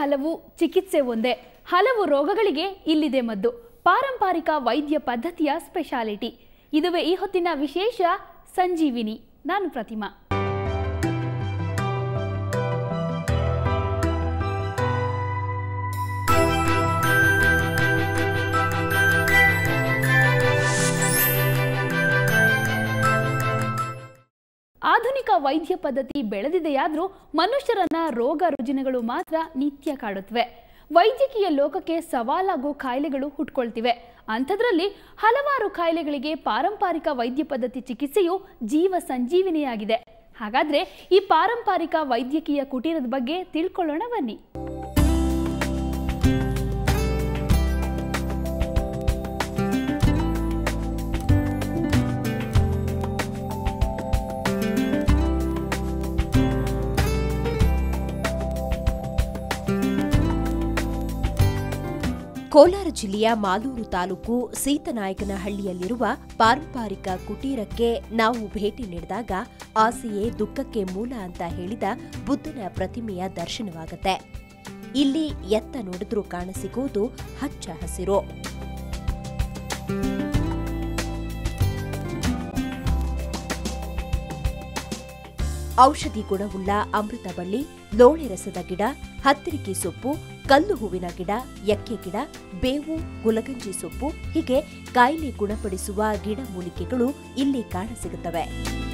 ಹಲವು ಚಿಕಿತ್ಸೆ ಒಂದೇ ಹಲವು ರೋಗಗಳಿಗೆ ಇಲ್ಲಿದೆ ಮದ್ದು ಪಾರಂಪರಿಕ ವೈದ್ಯ ಪದ್ಧತಿಯ ಸ್ಪೆಷಾಲಿಟಿ ಇದುವೇ ಈ ಹೊತ್ತಿನ ವಿಶೇಷ ಸಂಜೀವಿನಿ ನಾನು ಪ್ರತಿಮಾ ಆಧುನಿಕ ವೈದ್ಯ ಪದ್ಧತಿ ಬೆಳೆದಿದೆಯಾದರೂ ಮನುಷ್ಯರನ್ನ ರೋಗ ರುಜಿನಗಳು ಮಾತ್ರ ನಿತ್ಯ ಕಾಡುತ್ತವೆ ವೈದ್ಯಕೀಯ ಲೋಕಕ್ಕೆ ಸವಾಲಾಗೋ ಕಾಯಿಲೆಗಳು ಹುಟ್ಕೊಳ್ತಿವೆ ಅಂಥದ್ರಲ್ಲಿ ಹಲವಾರು ಕಾಯಿಲೆಗಳಿಗೆ ಪಾರಂಪರಿಕ ವೈದ್ಯ ಪದ್ಧತಿ ಚಿಕಿತ್ಸೆಯು ಜೀವ ಸಂಜೀವಿನಿಯಾಗಿದೆ ಹಾಗಾದ್ರೆ ಈ ಪಾರಂಪರಿಕ ವೈದ್ಯಕೀಯ ಕುಟೀರದ ಬಗ್ಗೆ ತಿಳ್ಕೊಳ್ಳೋಣ ಬನ್ನಿ ಕೋಲಾರ ಜಿಲ್ಲೆಯ ಮಾಲೂರು ತಾಲೂಕು ಸೀತನಾಯಕನಹಳ್ಳಿಯಲ್ಲಿರುವ ಪಾರಂಪರಿಕ ಕುಟೀರಕ್ಕೆ ನಾವು ಭೇಟಿ ನೀಡಿದಾಗ ಆಸೆಯೇ ದುಃಖಕ್ಕೆ ಮೂಲ ಅಂತ ಹೇಳಿದ ಬುದ್ಧನ ಪ್ರತಿಮೆಯ ದರ್ಶನವಾಗುತ್ತೆ ಇಲ್ಲಿ ಎತ್ತ ನೋಡಿದ್ರೂ ಕಾಣಸಿಗುವುದು ಹಚ್ಚ ಹಸಿರು ಔಷಧಿ ಗುಣವುಳ್ಳ ಅಮೃತ ಬಳ್ಳಿ ಲೋಳೆ ರಸದ ಗಿಡ ಹತ್ತಿರಿಕೆ ಸೊಪ್ಪು ಕಲ್ಲು ಹೂವಿನ ಗಿಡ ಎಕ್ಕೆ ಗಿಡ ಬೇವು ಗುಲಗಂಜಿ ಸೊಪ್ಪು ಹೀಗೆ ಕಾಯಿಲೆ ಗುಣಪಡಿಸುವ ಗಿಡಮೂಲಿಕೆಗಳು ಇಲ್ಲಿ ಕಾಣಸಿಗುತ್ತವೆ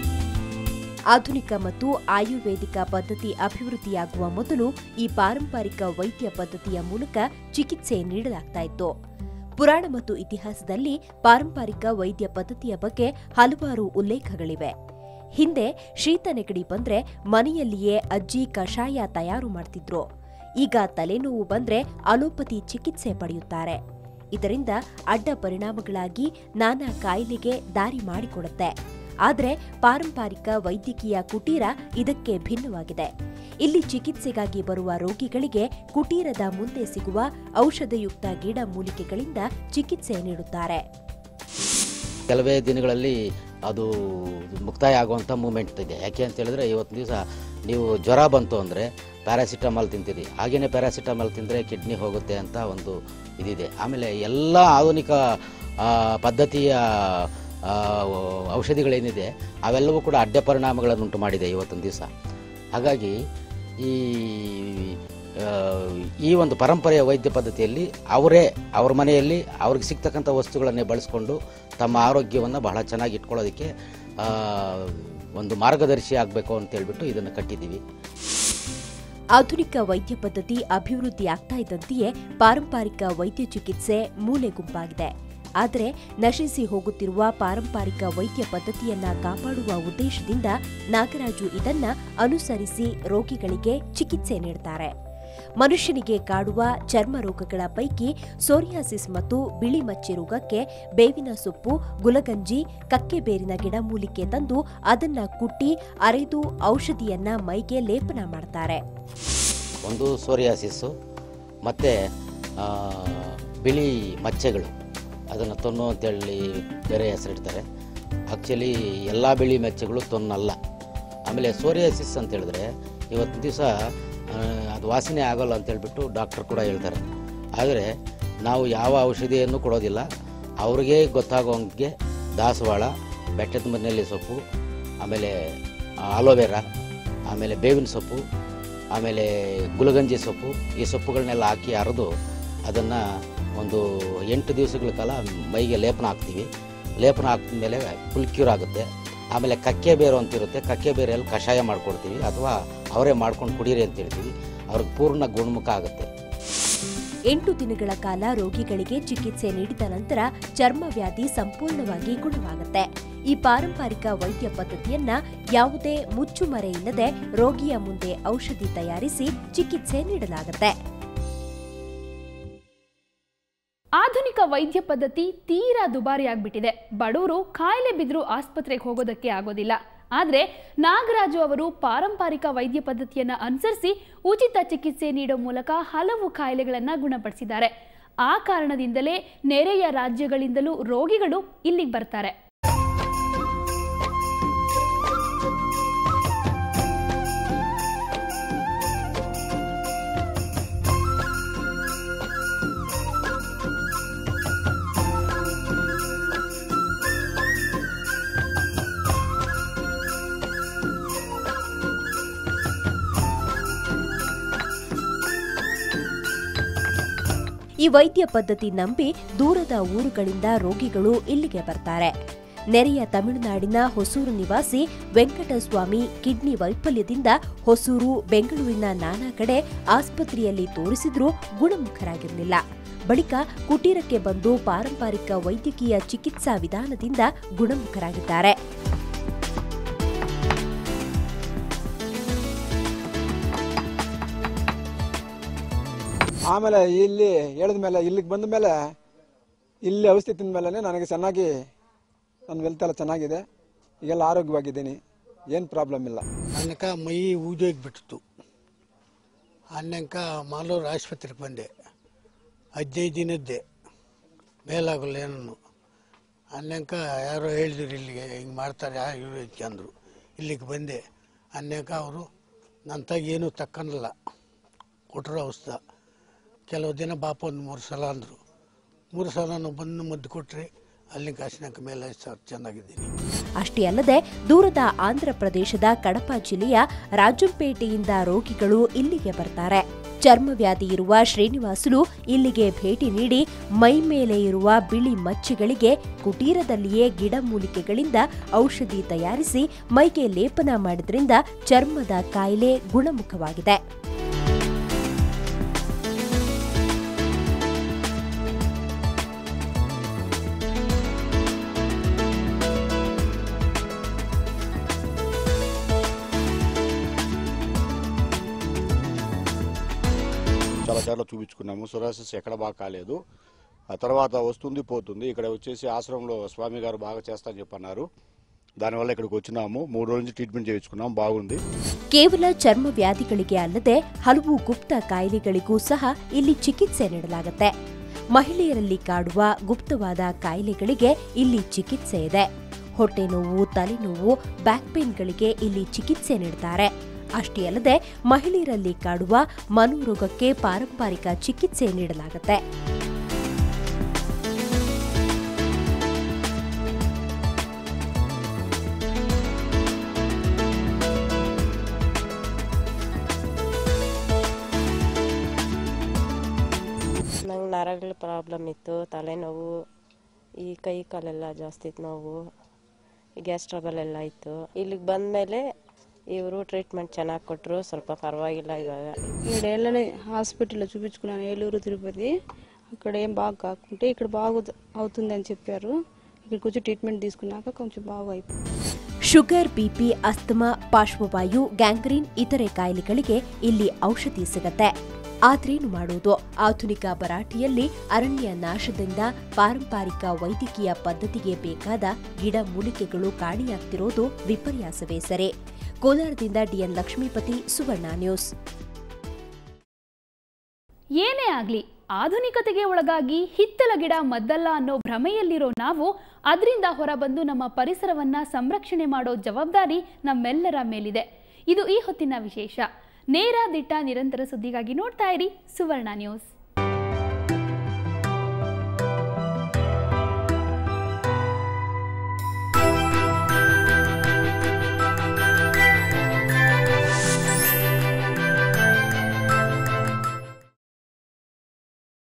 ಆಧುನಿಕ ಮತ್ತು ಆಯುರ್ವೇದಿಕ ಪದ್ಧತಿ ಅಭಿವೃದ್ಧಿಯಾಗುವ ಮೊದಲು ಈ ಪಾರಂಪರಿಕ ವೈದ್ಯ ಪದ್ಧತಿಯ ಮೂಲಕ ಚಿಕಿತ್ಸೆ ನೀಡಲಾಗ್ತಾ ಇತ್ತು ಪುರಾಣ ಮತ್ತು ಇತಿಹಾಸದಲ್ಲಿ ಪಾರಂಪರಿಕ ವೈದ್ಯ ಪದ್ಧತಿಯ ಬಗ್ಗೆ ಹಲವಾರು ಉಲ್ಲೇಖಗಳಿವೆ ಹಿಂದೆ ಶೀತ ನೆಗಡಿ ಬಂದ್ರೆ ಮನೆಯಲ್ಲಿಯೇ ಅಜ್ಜಿ ಕಷಾಯ ತಯಾರು ಮಾಡ್ತಿದ್ರು ಈಗ ತಲೆನೋವು ಬಂದ್ರೆ ಅಲೋಪತಿ ಚಿಕಿತ್ಸೆ ಪಡೆಯುತ್ತಾರೆ ಇದರಿಂದ ಅಡ್ಡ ಪರಿಣಾಮಗಳಾಗಿ ನಾನಾ ಕಾಯಿಲೆಗೆ ದಾರಿ ಮಾಡಿಕೊಡುತ್ತೆ ಆದರೆ ಪಾರಂಪರಿಕ ವೈದ್ಯಕೀಯ ಕುಟೀರ ಇದಕ್ಕೆ ಭಿನ್ನವಾಗಿದೆ ಇಲ್ಲಿ ಚಿಕಿತ್ಸೆಗಾಗಿ ಬರುವ ರೋಗಿಗಳಿಗೆ ಕುಟೀರದ ಮುಂದೆ ಸಿಗುವ ಔಷಧಯುಕ್ತ ಗಿಡ ಮೂಲಿಕೆಗಳಿಂದ ಚಿಕಿತ್ಸೆ ನೀಡುತ್ತಾರೆ ಕೆಲವೇ ದಿನಗಳಲ್ಲಿ ಅದು ಮುಕ್ತಾಯ ಆಗುವಂಥ ಮೂಮೆಂಟ್ ಇದೆ ಯಾಕೆ ಅಂತ ಹೇಳಿದ್ರೆ ಇವತ್ತು ದಿವಸ ನೀವು ಜ್ವರ ಬಂತು ಅಂದರೆ ಪ್ಯಾರಾಸಿಟಮಾಲ್ ತಿಂತೀರಿ ಹಾಗೆಯೇ ಪ್ಯಾರಾಸಿಟಮಾಲ್ ತಿಂದರೆ ಕಿಡ್ನಿ ಹೋಗುತ್ತೆ ಅಂತ ಒಂದು ಇದಿದೆ ಆಮೇಲೆ ಎಲ್ಲ ಆಧುನಿಕ ಆ, ಪದ್ಧತಿಯ ಆ, ಔಷಧಿಗಳೇನಿದೆ ಅವೆಲ್ಲವೂ ಕೂಡ ಅಡ್ಡ ಪರಿಣಾಮಗಳನ್ನುಂಟು ಮಾಡಿದೆ ಇವತ್ತೊಂದು ದಿವಸ ಹಾಗಾಗಿ ಈ ಆ, ಈ ಒಂದು ಪರಂಪರೆಯ ವೈದ್ಯ ಪದ್ಧತಿಯಲ್ಲಿ ಅವರೇ ಅವ್ರ ಮನೆಯಲ್ಲಿ ಅವ್ರಿಗೆ ಸಿಗ್ತಕ್ಕಂಥ ವಸ್ತುಗಳನ್ನೇ ಬಳಸ್ಕೊಂಡು ತಮ್ಮ ಆರೋಗ್ಯವನ್ನು ಬಹಳ ಚೆನ್ನಾಗಿ ಇಟ್ಕೊಳ್ಳೋದಕ್ಕೆ ಆ, ಒಂದು ಮಾರ್ಗದರ್ಶಿ ಆಗಬೇಕು ಅಂತ ಹೇಳ್ಬಿಟ್ಟು ಇದನ್ನು ಕಟ್ಟಿದ್ದೀವಿ ಆಧುನಿಕ ವೈದ್ಯ ಪದ್ಧತಿ ಅಭಿವೃದ್ಧಿ ಆಗ್ತಾ ಇದ್ದಂತೆಯೇ ಪಾರಂಪರಿಕ ವೈದ್ಯ ಚಿಕಿತ್ಸೆ ಮೂಲೆ ಗುಂಪಾಗಿದೆ ಆದರೆ ನಶಿಸಿ ಹೋಗುತ್ತಿರುವ ಪಾರಂಪರಿಕ ವೈದ್ಯ ಪದ್ಧತಿಯನ್ನ ಕಾಪಾಡುವ ಉದ್ದೇಶದಿಂದ ನಾಗರಾಜು ಇದನ್ನ ಅನುಸರಿಸಿ ರೋಗಿಗಳಿಗೆ ಚಿಕಿತ್ಸೆ ನೀಡುತ್ತಾರೆ ಮನುಷ್ಯನಿಗೆ ಕಾಡುವ ಚರ್ಮ ರೋಗಗಳ ಪೈಕಿ ಸೋರಿಯಾಸಿಸ್ ಮತ್ತು ಬಿಳಿ ಮಚ್ಚೆ ರೋಗಕ್ಕೆ ಬೇವಿನ ಸೊಪ್ಪು ಗುಲಗಂಜಿ ಕಕ್ಕೆಬೇರಿನ ಗಿಡಮೂಲಿಕೆ ತಂದು ಅದನ್ನ ಕುಟ್ಟಿ ಅರೆದು ಔಷಧಿಯನ್ನ ಮೈಗೆ ಲೇಪನ ಮಾಡ್ತಾರೆ ಒಂದು ಸೋರಿಯಾಸಿಸ್ಸು ಮತ್ತು ಬಿಳಿ ಮಚ್ಚೆಗಳು ಅದನ್ನು ತೊನ್ನು ಅಂತೇಳಿ ಬೇರೆ ಹೆಸರಿಡ್ತಾರೆ ಆ್ಯಕ್ಚುಲಿ ಎಲ್ಲ ಬಿಳಿ ಮಚ್ಚೆಗಳು ತೊನ್ನಲ್ಲ ಆಮೇಲೆ ಸೋರಿಯಾಸಿಸ್ ಅಂತ ಹೇಳಿದ್ರೆ ಇವತ್ತು ದಿವಸ ಅದು ವಾಸನೆ ಆಗೋಲ್ಲ ಅಂತ ಹೇಳ್ಬಿಟ್ಟು ಡಾಕ್ಟರ್ ಕೂಡ ಹೇಳ್ತಾರೆ ಆದರೆ ನಾವು ಯಾವ ಔಷಧಿಯನ್ನು ಕೊಡೋದಿಲ್ಲ ಅವ್ರಿಗೆ ಗೊತ್ತಾಗೋಂಗೆ ದಾಸವಾಳ ಬೆಟ್ಟದ ಮನೆಯಲ್ಲಿ ಸೊಪ್ಪು ಆಮೇಲೆ ಅಲೋವೆರಾ ಆಮೇಲೆ ಬೇವಿನ ಸೊಪ್ಪು ಆಮೇಲೆ ಗುಲಗಂಜಿ ಸೊಪ್ಪು ಈ ಸೊಪ್ಪುಗಳನ್ನೆಲ್ಲ ಹಾಕಿ ಅರೆದು ಅದನ್ನು ಒಂದು ಎಂಟು ದಿವಸಗಳ ಕಾಲ ಮೈಗೆ ಲೇಪನ ಹಾಕ್ತೀವಿ ಲೇಪನ ಹಾಕಿದ ಮೇಲೆ ಫುಲ್ ಕ್ಯೂರ್ ಆಗುತ್ತೆ ಆಮೇಲೆ ಕಕ್ಕೆ ಬೇರು ಅಂತಿರುತ್ತೆ ಕಕ್ಕೆ ಬೇರೆಯಲ್ಲಿ ಕಷಾಯ ಮಾಡ್ಕೊಡ್ತೀವಿ ಅಥವಾ ಅವರೇ ಮಾಡ್ಕೊಂಡು ಕುಡೀರಿ ಅಂತ ಹೇಳ್ತೀವಿ ಅವ್ರಿಗೆ ಪೂರ್ಣ ಗುಣಮುಖ ಆಗುತ್ತೆ ಎಂಟು ದಿನಗಳ ಕಾಲ ರೋಗಿಗಳಿಗೆ ಚಿಕಿತ್ಸೆ ನೀಡಿದ ನಂತರ ಚರ್ಮ ವ್ಯಾಧಿ ಸಂಪೂರ್ಣವಾಗಿ ಗುಣವಾಗುತ್ತೆ ಈ ಪಾರಂಪರಿಕ ವೈದ್ಯ ಪದ್ಧತಿಯನ್ನ ಯಾವುದೇ ಮುಚ್ಚುಮರೆ ಇಲ್ಲದೆ ರೋಗಿಯ ಮುಂದೆ ಔಷಧಿ ತಯಾರಿಸಿ ಚಿಕಿತ್ಸೆ ನೀಡಲಾಗುತ್ತೆ ಆಧುನಿಕ ವೈದ್ಯ ಪದ್ಧತಿ ತೀರಾ ದುಬಾರಿ ಆಗ್ಬಿಟ್ಟಿದೆ ಬಡವರು ಕಾಯಿಲೆ ಬಿದ್ದರೂ ಆಸ್ಪತ್ರೆಗೆ ಹೋಗೋದಕ್ಕೆ ಆಗೋದಿಲ್ಲ ಆದರೆ ನಾಗರಾಜು ಅವರು ಪಾರಂಪರಿಕ ವೈದ್ಯ ಪದ್ಧತಿಯನ್ನ ಅನುಸರಿಸಿ ಉಚಿತ ಚಿಕಿತ್ಸೆ ನೀಡೋ ಮೂಲಕ ಹಲವು ಕಾಯಿಲೆಗಳನ್ನು ಗುಣಪಡಿಸಿದ್ದಾರೆ ಆ ಕಾರಣದಿಂದಲೇ ನೆರೆಯ ರಾಜ್ಯಗಳಿಂದಲೂ ರೋಗಿಗಳು ಇಲ್ಲಿಗೆ ಬರ್ತಾರೆ ಈ ವೈದ್ಯ ಪದ್ಧತಿ ನಂಬಿ ದೂರದ ಊರುಗಳಿಂದ ರೋಗಿಗಳು ಇಲ್ಲಿಗೆ ಬರ್ತಾರೆ ನೆರೆಯ ತಮಿಳುನಾಡಿನ ಹೊಸೂರು ನಿವಾಸಿ ವೆಂಕಟಸ್ವಾಮಿ ಕಿಡ್ನಿ ವೈಫಲ್ಯದಿಂದ ಹೊಸೂರು ಬೆಂಗಳೂರಿನ ನಾನಾ ಕಡೆ ಆಸ್ಪತ್ರೆಯಲ್ಲಿ ತೋರಿಸಿದ್ರೂ ಗುಣಮುಖರಾಗಿರಲಿಲ್ಲ ಬಳಿಕ ಕುಟೀರಕ್ಕೆ ಬಂದು ಪಾರಂಪರಿಕ ವೈದ್ಯಕೀಯ ಚಿಕಿತ್ಸಾ ವಿಧಾನದಿಂದ ಗುಣಮುಖರಾಗಿದ್ದಾರೆ ಆಮೇಲೆ ಇಲ್ಲಿ ಹೇಳಿದ ಮೇಲೆ ಇಲ್ಲಿಗೆ ಬಂದ ಮೇಲೆ ಇಲ್ಲಿ ಔಷಧಿ ತಿಂದ ಮೇಲೆ ನನಗೆ ಚೆನ್ನಾಗಿ ನನ್ನ ವೆಲ್ತ್ ಎಲ್ಲ ಚೆನ್ನಾಗಿದೆ ಈಗೆಲ್ಲ ಆರೋಗ್ಯವಾಗಿದ್ದೀನಿ ಏನು ಪ್ರಾಬ್ಲಮ್ ಇಲ್ಲ ಅನ್ನಕ ಮೈ ಊದೋಗ್ಬಿಟ್ಟಿತ್ತು ಅನ್ನಂಕ ಮಾಲೂರು ಆಸ್ಪತ್ರೆಗೆ ಬಂದೆ ಹದಿನೈದು ದಿನದ್ದೇ ಮೇಲಾಗಲ್ಲ ಏನನ್ನು ಅನ್ನಂಕ ಯಾರೋ ಹೇಳಿದ್ರು ಇಲ್ಲಿಗೆ ಹಿಂಗೆ ಮಾಡ್ತಾರೆ ಆಯುರ್ವೇದಕ್ಕೆ ಅಂದರು ಇಲ್ಲಿಗೆ ಬಂದೆ ಅನ್ನಂಕ ಅವರು ನನ್ನ ತಾಗ ಏನೂ ತಕ್ಕನಲ್ಲ ಕೊಟ್ಟರು ಔಷಧ ಕೆಲವು ದಿನ ಬಾಪ ಒಂದು ಮೂರು ಸಲ ಅಂದರು ಮೂರು ಸಲ ಬಂದು ಮದ್ದು ಕೊಟ್ಟರೆ ಅಲ್ಲಿ ಕಾಸಿನಕ ಮೇಲೆ ಸರ್ ಚೆನ್ನಾಗಿದ್ದೀನಿ ಅಷ್ಟೇ ಅಲ್ಲದೆ ದೂರದ ಆಂಧ್ರ ಪ್ರದೇಶದ ಕಡಪ ಜಿಲ್ಲೆಯ ರಾಜಂಪೇಟೆಯಿಂದ ರೋಗಿಗಳು ಇಲ್ಲಿಗೆ ಬರ್ತಾರೆ ಚರ್ಮವ್ಯಾಧಿ ಇರುವ ಶ್ರೀನಿವಾಸುಲು ಇಲ್ಲಿಗೆ ಭೇಟಿ ನೀಡಿ ಮೈ ಮೇಲೆ ಇರುವ ಬಿಳಿ ಮಚ್ಚೆಗಳಿಗೆ ಕುಟೀರದಲ್ಲಿಯೇ ಗಿಡಮೂಲಿಕೆಗಳಿಂದ ಔಷಧಿ ತಯಾರಿಸಿ ಮೈಗೆ ಲೇಪನ ಮಾಡಿದ್ರಿಂದ ಚರ್ಮದ ಕಾಯಿಲೆ ಗುಣಮುಖವಾಗಿದೆ చాలా సార్లు చూపించుకున్నాము సొరాసిస్ ఎక్కడ బాగా కాలేదు ఆ తర్వాత వస్తుంది పోతుంది ఇక్కడ వచ్చేసి ఆశ్రమంలో స్వామి గారు బాగా చేస్తా చెప్పన్నారు దానివల్ల ఇక్కడికి వచ్చినాము మూడు రోజుల నుంచి ట్రీట్మెంట్ చేయించుకున్నాం బాగుంది ಕೇವಲ ಚರ್ಮ ವ್ಯಾಧಿಗಳಿಗೆ ಅಲ್ಲದೆ ಹಲವು ಗುಪ್ತ ಕಾಯಿಲೆಗಳಿಗೂ ಸಹ ಇಲ್ಲಿ ಚಿಕಿತ್ಸೆ ನೀಡಲಾಗುತ್ತೆ ಮಹಿಳೆಯರಲ್ಲಿ ಕಾಡುವ ಗುಪ್ತವಾದ ಕಾಯಿಲೆಗಳಿಗೆ ಇಲ್ಲಿ ಚಿಕಿತ್ಸೆ ಇದೆ ಹೊಟ್ಟೆ ನೋವು ತಲೆನೋವು ಬ್ಯಾಕ್ ಪೇನ್ಗಳಿಗೆ ಇಲ್ಲಿ ಚಿಕಿತ್ಸೆ ನೀಡುತ್ತಾರೆ ಅಷ್ಟೇ ಅಲ್ಲದೆ ಮಹಿಳೆಯರಲ್ಲಿ ಕಾಡುವ ಮನೋರೋಗಕ್ಕೆ ಪಾರಂಪರಿಕ ಚಿಕಿತ್ಸೆ ನೀಡಲಾಗುತ್ತೆ ನಂಗೆ ನರಗಳ ಪ್ರಾಬ್ಲಮ್ ಇತ್ತು ತಲೆನೋವು ಈ ಕೈ ಕಾಲೆಲ್ಲ ಜಾಸ್ತಿ ಇತ್ತು ನೋವು ಗ್ಯಾಸ್ ಟ್ರಬಲ್ ಎಲ್ಲ ಇತ್ತು ಇಲ್ಲಿಗೆ ಬಂದಮೇಲೆ ಇವರು ట్రీట్మెంట్ ಚೆನ್ನಾಗಿ కొట్టరు ಸ್ವಲ್ಪ పర్వాగిಲ್ಲ ఇవాళ ఏడేళ్ళనే హాస్పిటల్లో చూపించుకున్నాను ఏలూరు తిరుపతి అక్కడ ఏం బాగా కాకుంటే ఇక్కడ బాగు అవుతుంది అని చెప్పారు ఇక్కడికి వచ్చి ట్రీట్మెంట్ తీసుకున్నాక కొంచెం బాగా అయిపోయింది ಶುಗರ್ ಬಿಪಿ ಅಸ್ತಮಾ ಪಾರ್ಶ್ವವಾಯು ಗ್ಯಾಂಗ್ರೀನ್ ಇತರೆ ಕಾಯಿಲೆಗಳಿಗೆ ಇಲ್ಲಿ ಔಷಧಿ ಸಿಗತ್ತೆ ಆದ್ರೇನು ಮಾಡುವುದು ಆಧುನಿಕ ಭರಾಟೆಯಲ್ಲಿ ಅರಣ್ಯ ನಾಶದಿಂದ ಪಾರಂಪರಿಕ ವೈದ್ಯಕೀಯ ಪದ್ಧತಿಗೆ ಬೇಕಾದ ಗಿಡ ಮೂಲಿಕೆಗಳು ಕಾಣಿಯಾಗ್ತಿರೋದು ವಿಪರ್ಯಾಸವೇ ಸರಿ ಕೋಲಾರದಿಂದ ಡಿಎನ್ ಲಕ್ಷ್ಮೀಪತಿ ಸುವರ್ಣ ನ್ಯೂಸ್ ಏನೇ ಆಗ್ಲಿ ಆಧುನಿಕತೆಗೆ ಒಳಗಾಗಿ ಹಿತ್ತಲ ಗಿಡ ಮದ್ದಲ್ಲ ಅನ್ನೋ ಭ್ರಮೆಯಲ್ಲಿರೋ ನಾವು ಅದರಿಂದ ಹೊರಬಂದು ನಮ್ಮ ಪರಿಸರವನ್ನ ಸಂರಕ್ಷಣೆ ಮಾಡೋ ಜವಾಬ್ದಾರಿ ನಮ್ಮೆಲ್ಲರ ಮೇಲಿದೆ ಇದು ಈ ಹೊತ್ತಿನ ವಿಶೇಷ ನೇರ ದಿಟ್ಟ ನಿರಂತರ ಸುದ್ದಿಗಾಗಿ ನೋಡ್ತಾ ಇರಿ ಸುವರ್ಣ ನ್ಯೂಸ್